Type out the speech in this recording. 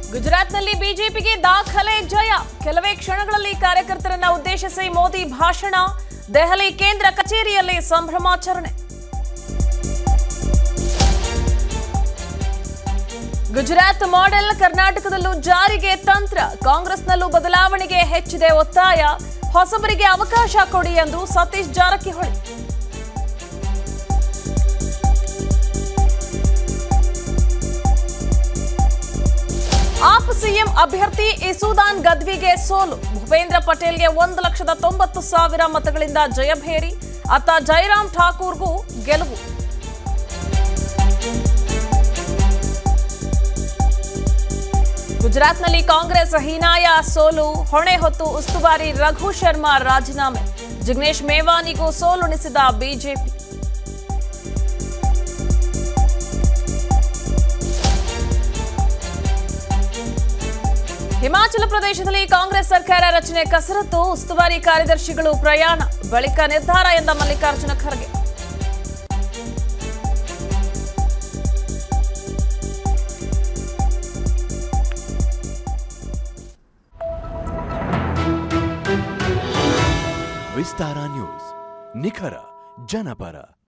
ಗುಜರಾತ್ನಲ್ಲಿ ಬಿಜೆಪಿಗೆ ದಾಖಲೆ ಜಯ ಕೆಲವೇ ಕ್ಷಣಗಳಲ್ಲಿ ಕಾರ್ಯಕರ್ತರನ್ನ ಉದ್ದೇಶಿಸಿ ಮೋದಿ ಭಾಷಣ ದೆಹಲಿ ಕೇಂದ್ರ ಕಚೇರಿಯಲ್ಲಿ ಸಂಭ್ರಮಾಚರಣೆ ಗುಜರಾತ್ ಮಾಡೆಲ್ ಕರ್ನಾಟಕದಲ್ಲೂ ಜಾರಿಗೆ ತಂತ್ರ ಕಾಂಗ್ರೆಸ್ನಲ್ಲೂ ಬದಲಾವಣೆಗೆ ಹೆಚ್ಚಿದೆ ಒತ್ತಾಯ ಹೊಸಬರಿಗೆ ಅವಕಾಶ ಕೊಡಿ ಎಂದು ಸತೀಶ್ ಜಾರಕಿಹೊಳಿ ಆಪ್ ಸಿಎಂ ಅಭ್ಯರ್ಥಿ ಇಸುದಾನ್ ಗದ್ವಿಗೆ ಸೋಲು ಭೂಪೇಂದ್ರ ಪಟೇಲ್ಗೆ ಒಂದು ಲಕ್ಷದ ತೊಂಬತ್ತು ಸಾವಿರ ಮತಗಳಿಂದ ಜಯಭೇರಿ ಅತ್ತ ಜಯರಾಮ್ ಠಾಕೂರ್ಗೂ ಗೆಲುವು ಗುಜರಾತ್ನಲ್ಲಿ ಕಾಂಗ್ರೆಸ್ ಹೀನಾಯ ಸೋಲು ಹೊಣೆ ಹೊತ್ತು ಉಸ್ತುವಾರಿ ರಘು ಶರ್ಮಾ ರಾಜೀನಾಮೆ ಜಿಗ್ನೇಶ್ ಮೇವಾನಿಗೂ ಸೋಲುಣಿಸಿದ ಬಿಜೆಪಿ ಹಿಮಾಚಲ ಪ್ರದೇಶದಲ್ಲಿ ಕಾಂಗ್ರೆಸ್ ಸರ್ಕಾರ ರಚನೆ ಕಸರತ್ತು ಉಸ್ತುವಾರಿ ಕಾರ್ಯದರ್ಶಿಗಳು ಪ್ರಯಾಣ ಬಳಿಕ ನಿರ್ಧಾರ ಎಂದ ಮಲ್ಲಿಕಾರ್ಜುನ ಖರ್ಗೆ ವಿಸ್ತಾರ ನ್ಯೂಸ್ ನಿಖರ ಜನಪರ